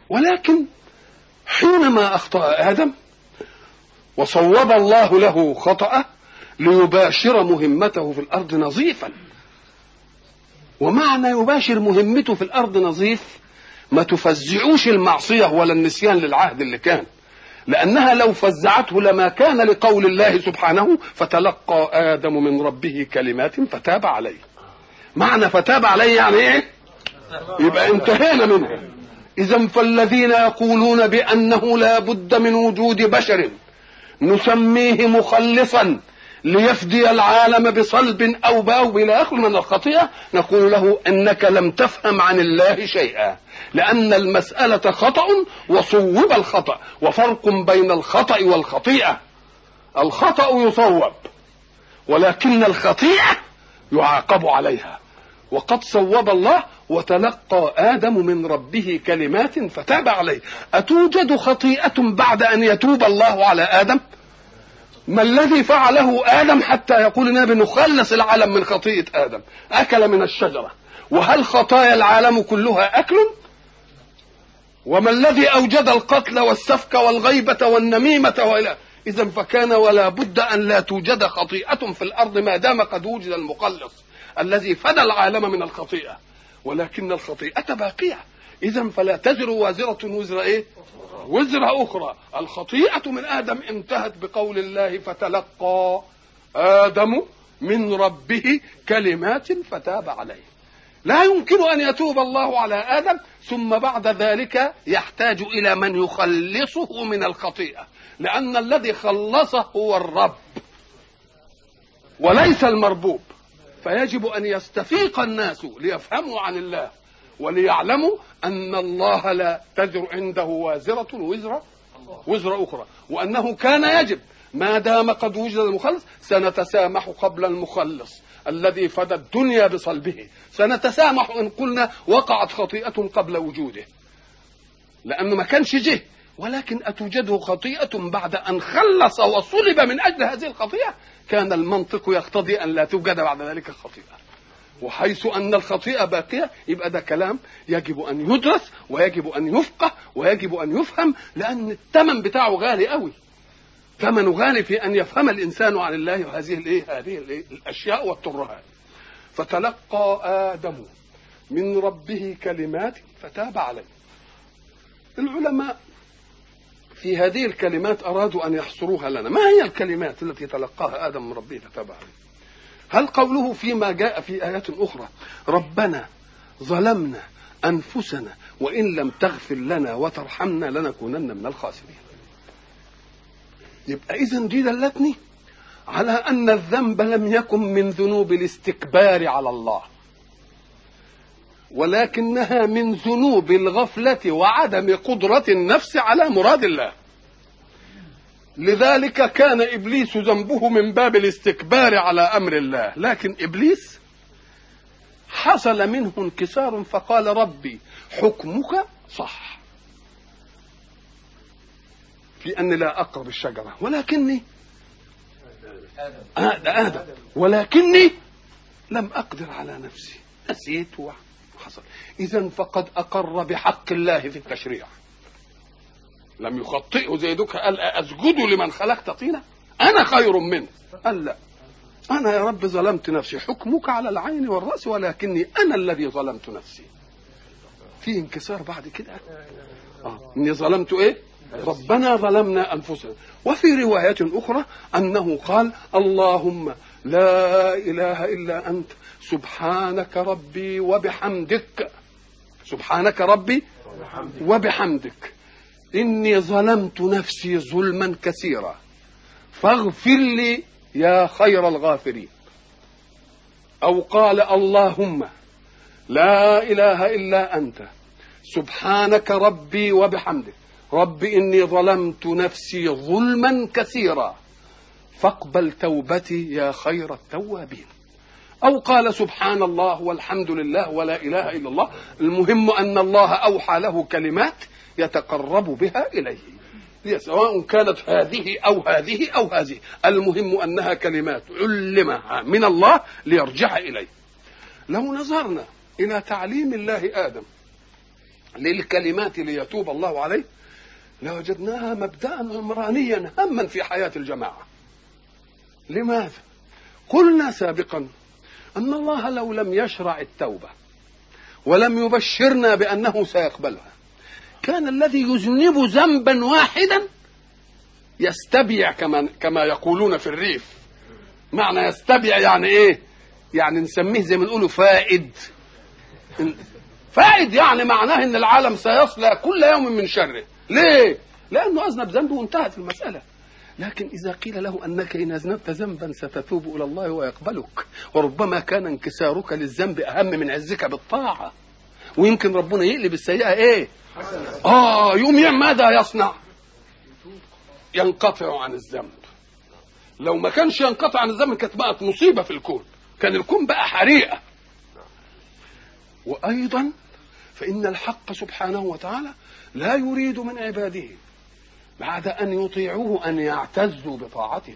ولكن حينما أخطأ آدم وصوب الله له خطأه ليباشر مهمته في الأرض نظيفا ومعنى يباشر مهمته في الأرض نظيف ما تفزعوش المعصية ولا النسيان للعهد اللي كان لأنها لو فزعته لما كان لقول الله سبحانه فتلقى آدم من ربه كلمات فتاب عليه معنى فتاب عليه يعني ايه يبقى انتهينا منه إذا فالذين يقولون بأنه لا بد من وجود بشر نسميه مخلصا ليفدي العالم بصلب أو باو إلى آخر من الخطيئة نقول له إنك لم تفهم عن الله شيئا لأن المسألة خطأ وصوب الخطأ وفرق بين الخطأ والخطيئة الخطأ يصوب ولكن الخطيئة يعاقب عليها وقد صوب الله وتلقى آدم من ربه كلمات فتاب عليه أتوجد خطيئة بعد أن يتوب الله على آدم ما الذي فعله آدم حتى يقول النبي نخلص العالم من خطيئة آدم أكل من الشجرة وهل خطايا العالم كلها أكل وما الذي أوجد القتل والسفك والغيبة والنميمة وإلى إذا فكان ولا بد أن لا توجد خطيئة في الأرض ما دام قد وجد المخلص الذي فدى العالم من الخطيئة ولكن الخطيئة باقية إذا فلا تزر وازرة وزر إيه؟ وزر أخرى الخطيئة من آدم انتهت بقول الله فتلقى آدم من ربه كلمات فتاب عليه لا يمكن أن يتوب الله على آدم ثم بعد ذلك يحتاج إلى من يخلصه من الخطيئة لأن الذي خلصه هو الرب وليس المربوب فيجب أن يستفيق الناس ليفهموا عن الله وليعلموا أن الله لا تزر عنده وازرة وزر وزر أخرى وأنه كان يجب ما دام قد وجد المخلص سنتسامح قبل المخلص الذي فدى الدنيا بصلبه سنتسامح إن قلنا وقعت خطيئة قبل وجوده لأنه ما كانش جه ولكن أتوجده خطيئة بعد أن خلص وصلب من أجل هذه الخطيئة كان المنطق يقتضي أن لا توجد بعد ذلك خطيئة وحيث أن الخطيئة باقية يبقى ده كلام يجب أن يدرس ويجب أن يفقه ويجب أن يفهم لأن الثمن بتاعه غالي قوي ثمنه غالي في أن يفهم الإنسان عن الله هذه الإيه هذه الإيه الأشياء والترهات فتلقى آدم من ربه كلمات فتاب عليه العلماء في هذه الكلمات أرادوا أن يحصروها لنا ما هي الكلمات التي تلقاها آدم من ربه فتاب عليه هل قوله فيما جاء في آيات أخرى ربنا ظلمنا أنفسنا وإن لم تغفر لنا وترحمنا لنكونن من الخاسرين يبقى إذن دي دلتني على أن الذنب لم يكن من ذنوب الاستكبار على الله ولكنها من ذنوب الغفلة وعدم قدرة النفس على مراد الله لذلك كان ابليس ذنبه من باب الاستكبار على امر الله لكن ابليس حصل منه انكسار فقال ربي حكمك صح في اني لا اقرب الشجره ولكني آه ده آدم ولكني لم أقدر على نفسي نسيت وحصل إذا فقد أقر بحق الله في التشريع لم يخطئه زي دوك قال أسجد لمن خلقت طينا أنا خير منه قال لا أنا يا رب ظلمت نفسي حكمك على العين والرأس ولكني أنا الذي ظلمت نفسي في انكسار بعد كده آه. إني ظلمت إيه ربنا ظلمنا أنفسنا وفي رواية أخرى أنه قال اللهم لا إله إلا أنت سبحانك ربي وبحمدك سبحانك ربي وبحمدك إني ظلمت نفسي ظلما كثيرا فاغفر لي يا خير الغافرين أو قال اللهم لا إله إلا أنت سبحانك ربي وبحمدك رب إني ظلمت نفسي ظلما كثيرا فاقبل توبتي يا خير التوابين أو قال سبحان الله والحمد لله ولا إله إلا الله المهم أن الله أوحى له كلمات يتقرب بها إليه هي سواء كانت هذه أو هذه أو هذه المهم أنها كلمات علمها من الله ليرجع إليه لو نظرنا إلى تعليم الله آدم للكلمات ليتوب الله عليه لوجدناها مبدأ عمرانيا هما في حياة الجماعة لماذا؟ قلنا سابقا أن الله لو لم يشرع التوبة ولم يبشرنا بأنه سيقبلها كان الذي يذنب ذنبا واحدا يستبيع كما كما يقولون في الريف معنى يستبيع يعني ايه يعني نسميه زي ما نقوله فائد فائد يعني معناه ان العالم سيصلى كل يوم من شره ليه لانه اذنب ذنبه وانتهت المساله لكن إذا قيل له أنك إن أذنبت ذنبا ستتوب إلى الله ويقبلك وربما كان انكسارك للذنب أهم من عزك بالطاعة ويمكن ربنا يقلب السيئة إيه آه يوم ماذا يصنع ينقطع عن الذنب لو ما كانش ينقطع عن الذنب كانت بقت مصيبة في الكون كان الكون بقى حريقة وأيضا فإن الحق سبحانه وتعالى لا يريد من عباده بعد أن يطيعوه أن يعتزوا بطاعته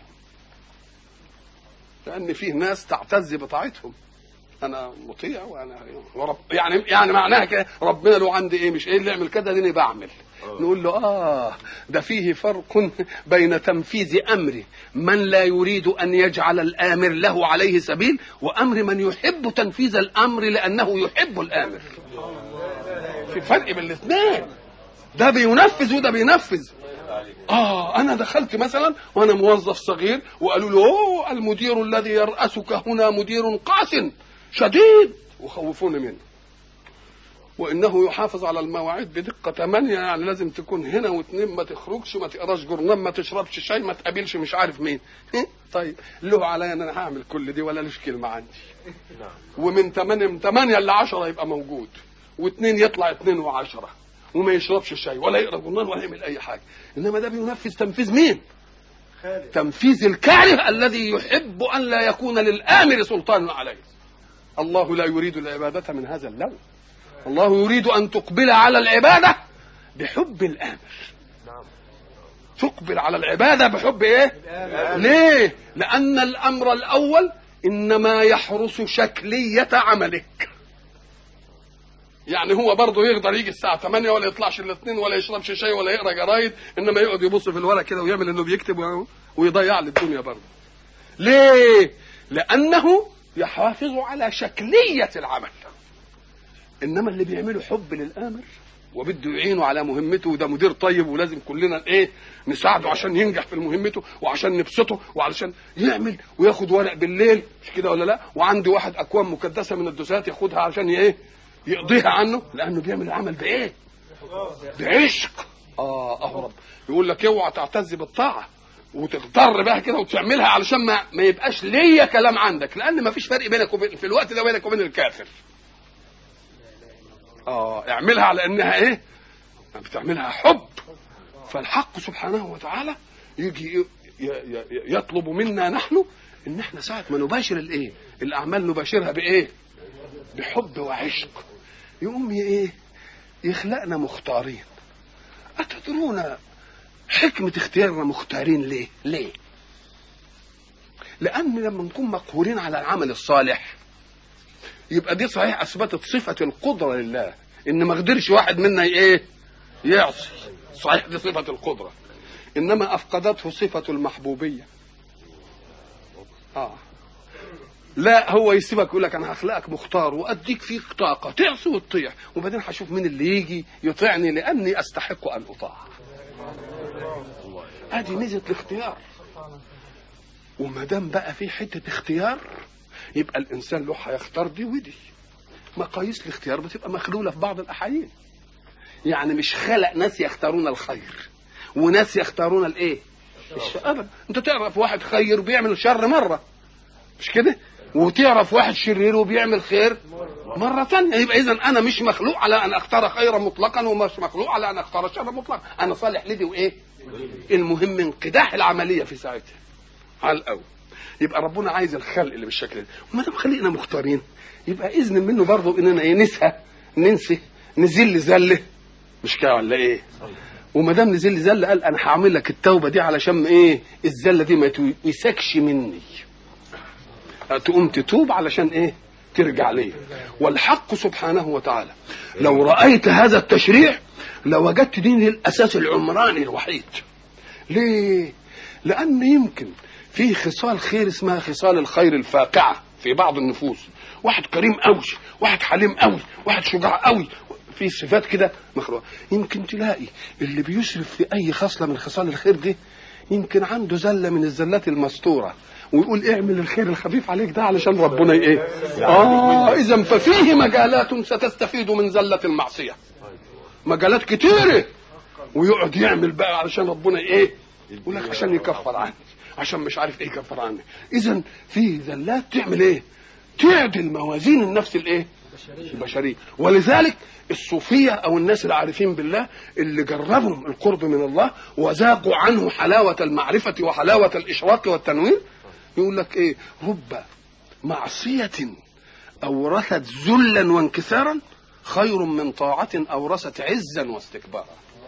لأن فيه ناس تعتز بطاعتهم أنا مطيع وأنا ورب يعني يعني معناها كده ربنا له عندي إيه مش إيه اللي يعمل كده ديني بعمل نقول له آه ده فيه فرق بين تنفيذ أمر من لا يريد أن يجعل الآمر له عليه سبيل وأمر من يحب تنفيذ الأمر لأنه يحب الآمر في فرق بين الاثنين ده بينفذ وده بينفذ اه انا دخلت مثلا وانا موظف صغير وقالوا له اوه المدير الذي يرأسك هنا مدير قاس شديد وخوفوني منه وانه يحافظ على المواعيد بدقه ثمانيه يعني لازم تكون هنا واثنين ما تخرجش ما تقراش جورنال ما تشربش شاي ما تقابلش مش عارف مين طيب له عليا ان انا هعمل كل دي ولا ليش كلمه عندي ومن 8 من 8 ل 10 يبقى موجود واثنين يطلع اثنين وعشرة وما يشربش شاي ولا يقرا جورنال ولا يعمل اي حاجه انما ده بينفذ تنفيذ مين تنفيذ الكاره الذي يحب ان لا يكون للامر سلطان عليه الله لا يريد العباده من هذا اللون الله يريد ان تقبل على العباده بحب الامر تقبل على العباده بحب ايه ليه لان الامر الاول انما يحرس شكليه عملك يعني هو برضه يقدر يجي الساعة 8 ولا يطلعش الاثنين ولا يشربش شاي ولا يقرا جرايد انما يقعد يبص في الورق كده ويعمل انه بيكتب ويضيع لي الدنيا برضه. ليه؟ لأنه يحافظ على شكلية العمل. انما اللي بيعمله حب للآمر وبده يعينه على مهمته وده مدير طيب ولازم كلنا ايه نساعده عشان ينجح في مهمته وعشان نبسطه وعشان يعمل وياخد ورق بالليل مش كده ولا لا وعندي واحد اكوام مكدسه من الدسات ياخدها عشان ايه يقضيها عنه لانه بيعمل العمل بايه بعشق اه اهو رب يقول لك اوعى تعتز بالطاعه وتغتر بها كده وتعملها علشان ما, ما يبقاش ليا كلام عندك لان ما فيش فرق بينك وبين في الوقت ده بينك وبين الكافر اه اعملها على انها ايه بتعملها حب فالحق سبحانه وتعالى يجي يطلب منا نحن ان احنا ساعه ما نباشر الايه الاعمال نباشرها بايه بحب وعشق يقوم ايه يخلقنا مختارين أتدرون حكمة اختيارنا مختارين ليه؟ ليه؟ لأن لما نكون مقهورين على العمل الصالح يبقى دي صحيح أثبتت صفة القدرة لله إن ما قدرش واحد منا إيه؟ يعصي صحيح دي صفة القدرة إنما أفقدته صفة المحبوبية آه لا هو يسيبك يقول لك انا هخلقك مختار واديك فيك طاقه تعصي وتطيع وبعدين هشوف مين اللي يجي يطيعني لاني استحق ان اطاع ادي ميزه الاختيار وما دام بقى في حته اختيار يبقى الانسان له هيختار دي ودي مقاييس الاختيار بتبقى مخلوله في بعض الاحايين يعني مش خلق ناس يختارون الخير وناس يختارون الايه الشر ابدا انت تعرف واحد خير بيعمل شر مره مش كده وتعرف واحد شرير وبيعمل خير مرة ثانية يبقى إذا أنا مش مخلوق على أن أختار خيرا مطلقا ومش مخلوق على أن أختار شرا مطلقا أنا صالح لدي وإيه المهم انقداح العملية في ساعتها على الأول يبقى ربنا عايز الخلق اللي بالشكل ده وما دام خلقنا مختارين يبقى إذن منه برضه إننا إيه نسهى ننسى نزل زلة مش كده ولا إيه وما دام نزل زلة قال أنا هعمل لك التوبة دي علشان إيه الزلة دي ما يتوسكش مني تقوم تتوب علشان ايه ترجع ليه والحق سبحانه وتعالى لو رأيت هذا التشريع لوجدت دين الأساس العمراني الوحيد ليه لأن يمكن في خصال خير اسمها خصال الخير الفاقعة في بعض النفوس واحد كريم قوي واحد حليم قوي واحد شجاع قوي في صفات كده مخلوقة يمكن تلاقي اللي بيسرف في أي خصلة من خصال الخير دي يمكن عنده زلة من الزلات المستورة ويقول اعمل الخير الخفيف عليك ده علشان ربنا ايه اه اذا ففيه مجالات ستستفيد من زلة المعصية مجالات كتيرة ويقعد يعمل بقى علشان ربنا ايه يقول لك عشان يكفر عني عشان مش عارف ايه يكفر عني اذا في زلات تعمل ايه تعدل موازين النفس الايه البشريه ولذلك الصوفيه او الناس العارفين بالله اللي جربوا القرب من الله وذاقوا عنه حلاوه المعرفه وحلاوه الاشراق والتنوير يقول لك ايه رب معصيه اورثت ذلا وانكسارا خير من طاعه اورثت عزا واستكبارا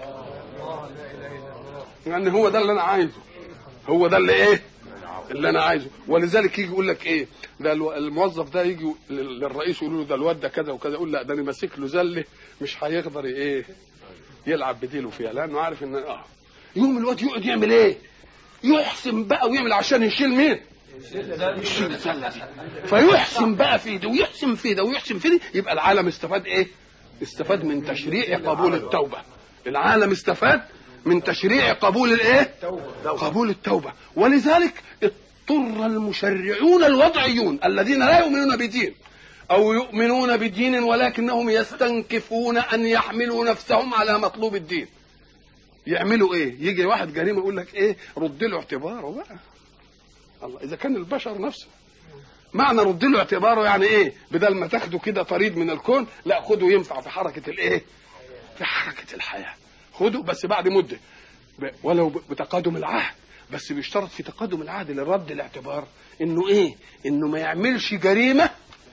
يعني هو ده اللي انا عايزه هو ده اللي ايه اللي انا عايزه ولذلك يجي يقول لك ايه ده الموظف ده يجي للرئيس يقول له ده الواد ده كذا وكذا يقول لا ده انا ماسك له زله مش هيقدر ايه يلعب بديله فيها لانه عارف ان اه يوم الواد يقعد يعمل ايه يحسن بقى ويعمل عشان يشيل مين يشيل الزله دي فيحسن بقى في ده ويحسن في ده ويحسن في دي يبقى العالم استفاد ايه استفاد من تشريع قبول التوبه العالم استفاد من تشريع قبول الايه قبول التوبه ولذلك اضطر المشرعون الوضعيون الذين لا يؤمنون بدين او يؤمنون بدين ولكنهم يستنكفون ان يحملوا نفسهم على مطلوب الدين يعملوا ايه يجي واحد جريمه يقول لك ايه رد له اعتباره بقى الله اذا كان البشر نفسه معنى رد له اعتباره يعني ايه بدل ما تاخده كده طريد من الكون لا خده ينفع في حركه الايه في حركه الحياه خده بس بعد مده ولو بتقادم العهد بس بيشترط في تقادم العهد لرد الاعتبار انه ايه انه ما يعملش جريمه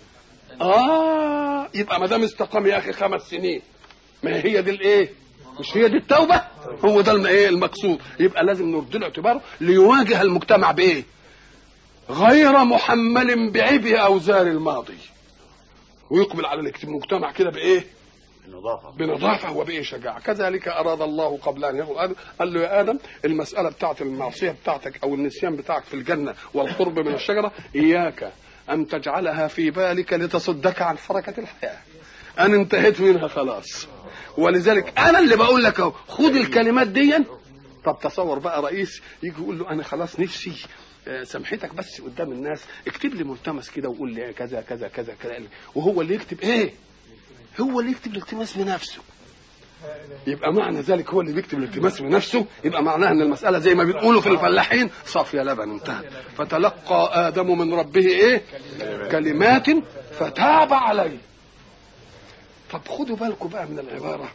اه يبقى ما دام استقام يا اخي خمس سنين ما هي دي الايه مش هي دي التوبه هو ده الايه المقصود يبقى لازم نرد له اعتباره ليواجه المجتمع بايه غير محمل بعبء اوزار الماضي ويقبل على المجتمع كده بايه بنظافة بنظافه وبايه شجاعه كذلك اراد الله قبل ان يخلق ادم قال له يا ادم المساله بتاعت المعصيه بتاعتك او النسيان بتاعك في الجنه والقرب من الشجره اياك ان تجعلها في بالك لتصدك عن حركه الحياه انا انتهيت منها خلاص ولذلك انا اللي بقول لك اهو خد الكلمات دي طب تصور بقى رئيس يجي يقول له انا خلاص نفسي آه، سامحتك بس قدام الناس اكتب لي ملتمس كده وقول لي كذا كذا كذا كذا وهو اللي يكتب ايه هو اللي يكتب الالتماس بنفسه يبقى معنى ذلك هو اللي بيكتب الالتماس بنفسه يبقى معناها ان المساله زي ما بنقولوا في الفلاحين صافيه لبن انتهت فتلقى ادم من ربه ايه كلمات فتاب عليه طب خدوا بالكم بقى من العباره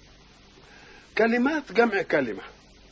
كلمات جمع كلمه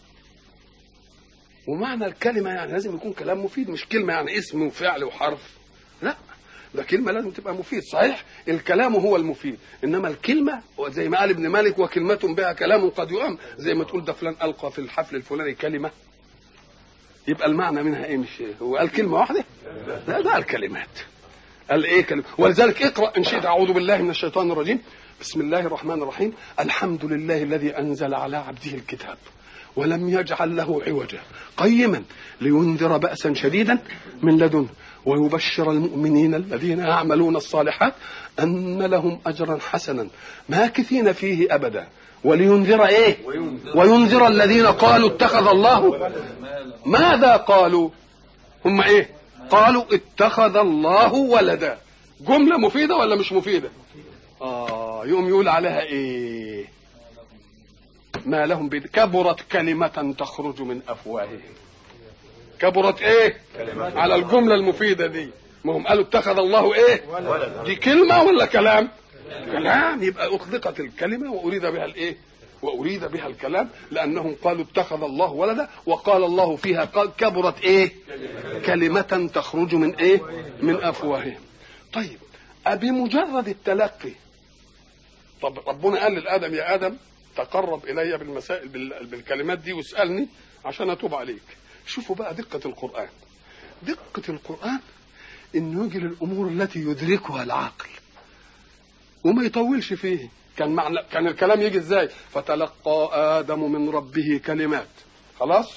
ومعنى الكلمه يعني لازم يكون كلام مفيد مش كلمه يعني اسم وفعل وحرف لا ده كلمة لازم تبقى مفيد صحيح الكلام هو المفيد إنما الكلمة زي ما قال ابن مالك وكلمة بها كلام قد يؤم زي ما تقول ده فلان ألقى في الحفل الفلاني كلمة يبقى المعنى منها ايه مش هو قال كلمة واحدة لا ده الكلمات قال ايه كلمة ولذلك اقرأ إن شئت أعوذ بالله من الشيطان الرجيم بسم الله الرحمن الرحيم الحمد لله الذي أنزل على عبده الكتاب ولم يجعل له عوجا قيما لينذر بأسا شديدا من لدنه ويبشر المؤمنين الذين يعملون الصالحات أن لهم أجرا حسنا ماكثين فيه أبدا ولينذر إيه وينذر الذين قالوا اتخذ الله ماذا قالوا هم إيه قالوا اتخذ الله ولدا جملة مفيدة ولا مش مفيدة آه يوم يقول عليها إيه ما لهم بد... كبرت كلمة تخرج من أفواههم كبرت ايه كلمات على الجمله المفيده دي ما هم قالوا اتخذ الله ايه ولدا. دي كلمه ولا كلام كلام يبقى اطلقت الكلمه واريد بها الايه واريد بها الكلام لانهم قالوا اتخذ الله ولدا وقال الله فيها قال كبرت ايه كلمه تخرج من ايه من افواههم طيب بمجرد التلقي طب ربنا قال للادم يا ادم تقرب الي بالمسائل بال- بالكلمات دي واسالني عشان اتوب عليك شوفوا بقى دقة القرآن دقة القرآن انه يجي للامور التي يدركها العقل وما يطولش فيه كان معنى كان الكلام يجي ازاي فتلقى ادم من ربه كلمات خلاص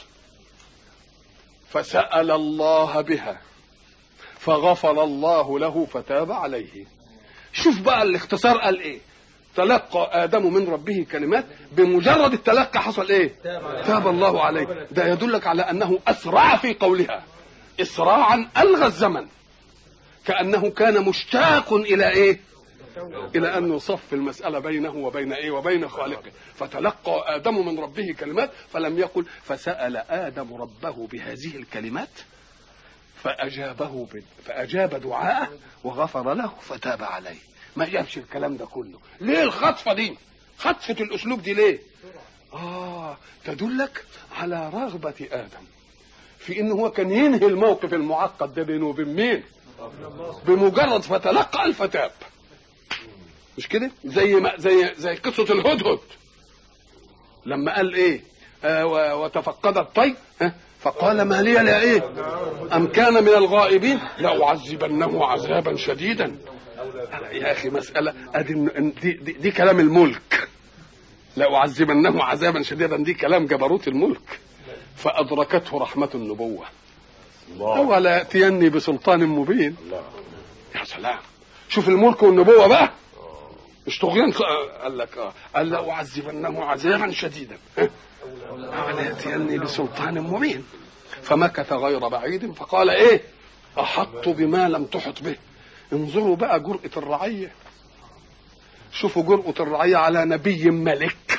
فسال الله بها فغفر الله له فتاب عليه شوف بقى الاختصار قال ايه تلقى ادم من ربه كلمات بمجرد التلقى حصل ايه تاب الله عليه ده يدلك على انه اسرع في قولها اسراعا الغى الزمن كانه كان مشتاق الى ايه الى ان يصف المساله بينه وبين ايه وبين خالقه فتلقى ادم من ربه كلمات فلم يقل فسال ادم ربه بهذه الكلمات فاجابه ب... فاجاب دعاءه وغفر له فتاب عليه ما جابش الكلام ده كله ليه الخطفه دي خطفه الاسلوب دي ليه اه تدلك على رغبه ادم في انه هو كان ينهي الموقف المعقد ده بينه وبين مين بمجرد فتلقى الفتاب مش كده زي ما زي زي قصه الهدهد لما قال ايه آه وتفقد الطير آه فقال ما لي لا ايه ام كان من الغائبين لاعذبنه عذابا شديدا يا اخي مساله ادي دي, دي, دي كلام الملك لاعذبنه عذابا شديدا دي كلام جبروت الملك فادركته رحمه النبوه اولا ياتيني بسلطان مبين يا سلام شوف الملك والنبوه بقى مش طغيان قال لك اه قال لاعذبنه عذابا شديدا اولا ياتيني بسلطان مبين فمكث غير بعيد فقال ايه احط بما لم تحط به انظروا بقى جرأة الرعية شوفوا جرأة الرعية على نبي ملك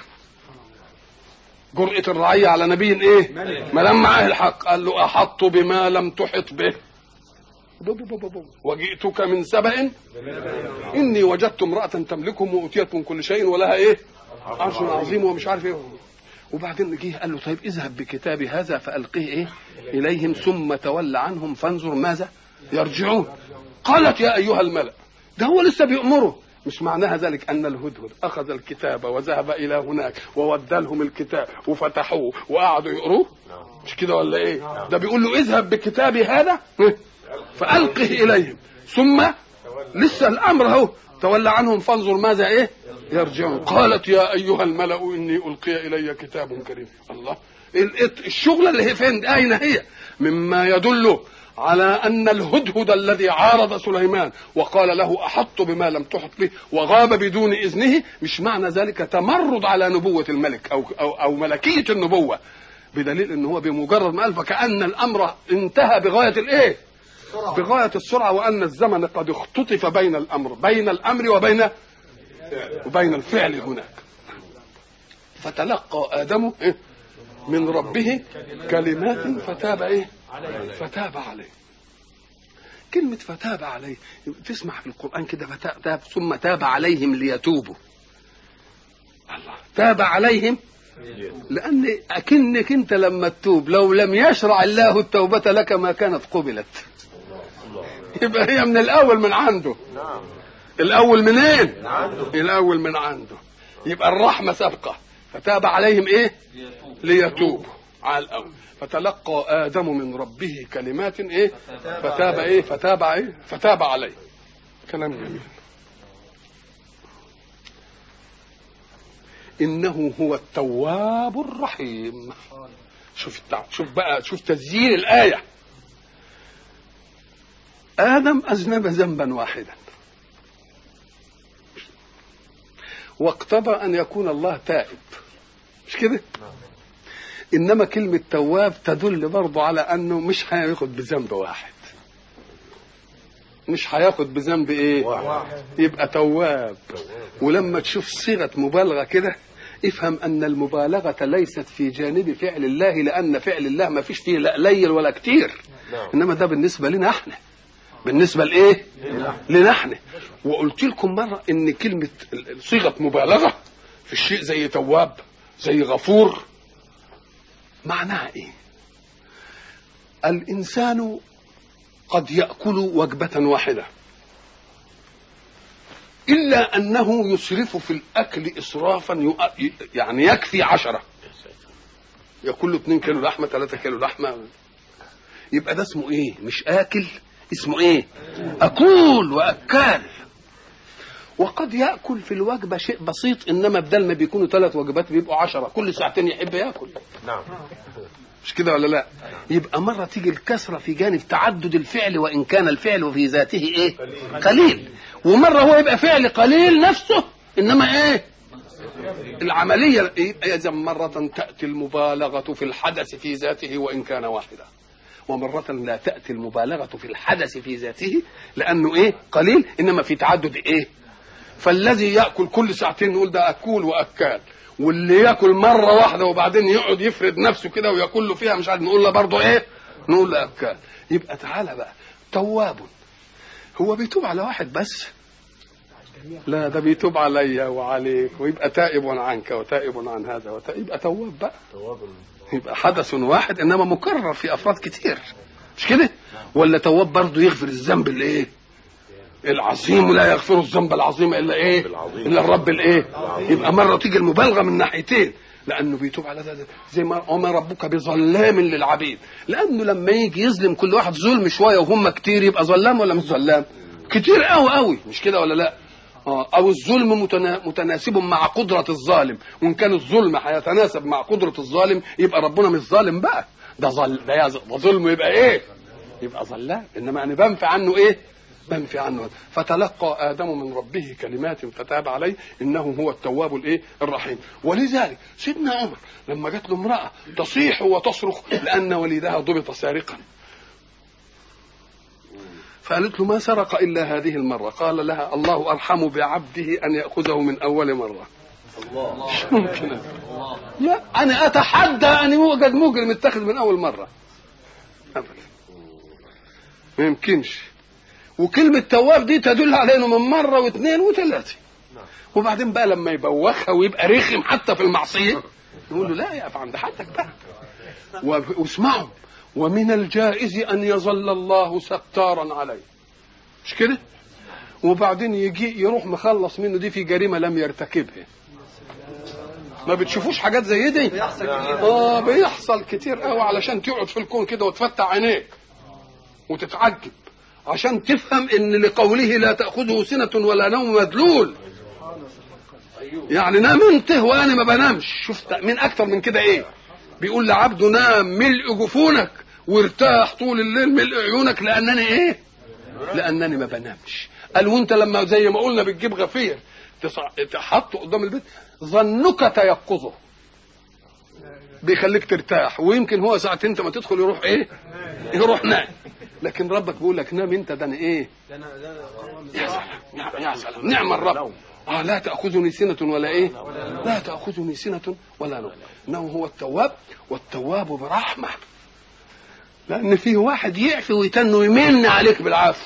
جرأة الرعية على نبي ايه ما لم معاه الحق قال له احط بما لم تحط به وجئتك من سبأ إني وجدت امرأة تملكهم وأوتيت من كل شيء ولها إيه؟ عرش عظيم ومش عارف إيه وبعدين جه قال له طيب اذهب بكتابي هذا فألقيه إيه؟ إليهم ثم تول عنهم فانظر ماذا يرجعون قالت يا أيها الملأ ده هو لسه بيأمره مش معناها ذلك أن الهدهد أخذ الكتاب وذهب إلى هناك وودى لهم الكتاب وفتحوه وقعدوا يقروه مش كده ولا إيه؟ ده بيقول له اذهب بكتابي هذا فألقه إليهم ثم لسه الأمر أهو تولى عنهم فانظر ماذا إيه يرجعون قالت يا أيها الملأ إني ألقي إلي كتاب كريم الله الشغلة اللي هي فين أين هي مما يدل على أن الهدهد الذي عارض سليمان وقال له أحط بما لم تحط به وغاب بدون إذنه مش معنى ذلك تمرد على نبوة الملك أو, أو, أو ملكية النبوة بدليل أنه هو بمجرد ما قال فكأن الأمر انتهى بغاية الإيه بغاية السرعة وأن الزمن قد اختطف بين الأمر بين الأمر وبين وبين الفعل هناك فتلقى آدم إيه؟ من ربه كلمات فتاب إيه فتاب عليه كلمة فتاب عليه تسمع في القرآن كده فتاب ثم تاب عليهم ليتوبوا الله تاب عليهم لأن أكنك أنت لما تتوب لو لم يشرع الله التوبة لك ما كانت قبلت يبقى هي من الاول من عنده الاول منين من عنده الاول من عنده يبقى الرحمه سابقه فتاب عليهم ايه ليتوبوا على الاول فتلقى ادم من ربه كلمات ايه فتاب ايه فتاب ايه فتاب عليه كلام جميل انه هو التواب الرحيم شوف التع... شوف بقى شوف تسجيل الايه آدم أذنب ذنبا واحدا واقتضى أن يكون الله تائب مش كده؟ إنما كلمة تواب تدل برضه على أنه مش هياخد بذنب واحد مش هياخد بذنب ايه واحد. يبقى تواب ولما تشوف صيغه مبالغه كده افهم ان المبالغه ليست في جانب فعل الله لان فعل الله ما فيش فيه لا قليل ولا كتير انما ده بالنسبه لنا احنا بالنسبة لإيه؟ لنا احنا وقلت لكم مرة إن كلمة صيغة مبالغة في الشيء زي تواب زي غفور معناها إيه؟ الإنسان قد يأكل وجبة واحدة إلا أنه يسرف في الأكل إسرافا يعني يكفي عشرة يأكل له 2 كيلو لحمة 3 كيلو لحمة يبقى ده اسمه إيه؟ مش آكل اسمه ايه اكول واكال وقد ياكل في الوجبه شيء بسيط انما بدل ما بيكونوا ثلاث وجبات بيبقوا عشرة كل ساعتين يحب ياكل نعم مش كده ولا لا يبقى مرة تيجي الكسرة في جانب تعدد الفعل وإن كان الفعل في ذاته إيه قليل ومرة هو يبقى فعل قليل نفسه إنما إيه العملية إذا مرة تأتي المبالغة في الحدث في ذاته وإن كان واحدا ومرة لا تأتي المبالغة في الحدث في ذاته لأنه إيه قليل إنما في تعدد إيه فالذي يأكل كل ساعتين نقول ده أكول وأكال واللي ياكل مره واحده وبعدين يقعد يفرد نفسه كده وياكل له فيها مش عارف نقول له برضه ايه؟ نقول له اكال يبقى تعالى بقى تواب هو بيتوب على واحد بس لا ده بيتوب عليا وعليك ويبقى تائب عنك وتائب عن هذا وتائب يبقى تواب بقى يبقى حدث واحد انما مكرر في افراد كتير مش كده ولا تواب برضه يغفر الذنب اللي ايه العظيم ولا يغفر الذنب العظيم الا ايه العظيم. الا الرب الايه يبقى مره تيجي المبالغه من ناحيتين لانه بيتوب على ده زي ما وما ربك بظلام للعبيد لانه لما يجي يظلم كل واحد ظلم شويه وهم كتير يبقى ظلام ولا مش ظلام كتير قوي قوي مش كده ولا لا آه، او الظلم متنا- متناسب مع قدره الظالم وان كان الظلم هيتناسب مع قدره الظالم يبقى ربنا مش ظالم بقى ده ظل ده يا ظ- ده ظلم يبقى ايه يبقى ظلام انما انا بنفي عنه ايه بنفي عنه فتلقى ادم من ربه كلمات فتاب عليه انه هو التواب الايه الرحيم ولذلك سيدنا عمر لما جات له امراه تصيح وتصرخ لان وليدها ضبط سارقا فقالت له ما سرق الا هذه المره قال لها الله ارحم بعبده ان ياخذه من اول مره مش ممكن لا انا اتحدى ان يوجد مجرم اتخذ من اول مره ابدا ما يمكنش وكلمة تواب دي تدل على انه من مرة واثنين وثلاثة وبعدين بقى لما يبوخها ويبقى رخم حتى في المعصية يقول له لا يقف عند حدك بقى و- واسمعوا ومن الجائز ان يظل الله ستارا عليه مش كده وبعدين يجي يروح مخلص منه دي في جريمة لم يرتكبها ما بتشوفوش حاجات زي دي اه بيحصل كتير قوي علشان تقعد في الكون كده وتفتح عينيك وتتعجب عشان تفهم ان لقوله لا تاخذه سنه ولا نوم مدلول يعني نام انت وانا ما بنامش شفت من اكتر من كده ايه بيقول لعبده نام ملء جفونك وارتاح طول الليل ملء عيونك لانني ايه لانني ما بنامش قال وانت لما زي ما قلنا بتجيب غفير تصع- تحطه قدام البيت ظنك تيقظه بيخليك ترتاح ويمكن هو ساعة انت ما تدخل يروح ايه يروح نام لكن ربك بيقول لك نام انت ده انا ايه يا سلام نعم يا سلام نعم الرب اه لا تاخذني سنه ولا ايه لا تاخذني سنه ولا نوم انه هو التواب والتواب برحمه لان فيه واحد يعفي ويتن ويمن عليك بالعفو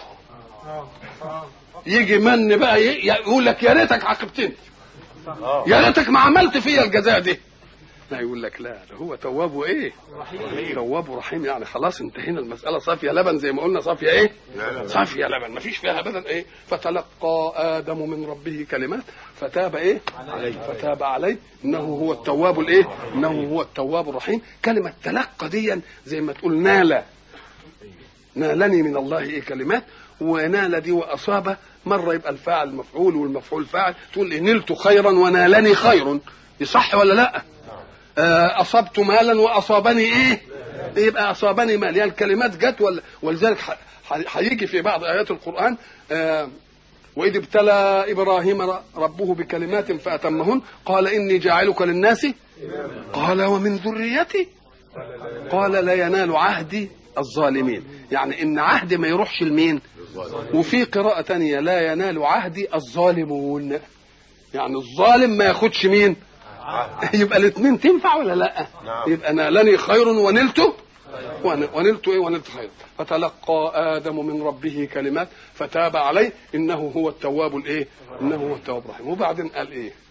يجي من بقى ي- يقول لك يا ريتك عاقبتني يا ريتك ما عملت فيا الجزاء دي لا يقول لك لا ده هو تواب وايه تواب رحيم يعني خلاص انتهينا المساله صافيه لبن زي ما قلنا صافيه ايه صافيه لبن ما فيش فيها ابدا ايه فتلقى ادم من ربه كلمات فتاب ايه فتاب عليه انه هو التواب الايه انه هو التواب الرحيم كلمه تلقى دي زي ما تقول نال نالني من الله ايه كلمات ونال دي واصاب مره يبقى الفاعل مفعول والمفعول فاعل تقول إيه نلت خيرا ونالني خير يصح ولا لا آه، اصبت مالا واصابني ايه يبقى اصابني مال يعني الكلمات جت ولا ولذلك ح- ح- هيجي في بعض ايات القران آه، واذ ابتلى ابراهيم ر- ربه بكلمات فاتمهن قال اني جاعلك للناس قال ومن ذريتي قال لا ينال عهدي الظالمين يعني ان عهدي ما يروحش لمين وفي قراءة تانية لا ينال عهدي الظالمون يعني الظالم ما ياخدش مين يبقى الاثنين تنفع ولا لا نعم. يبقى نالني خير ونلت ون- ونلت ايه ونلت خير فتلقى ادم من ربه كلمات فتاب عليه انه هو التواب الايه انه هو التواب الرحيم وبعدين قال ايه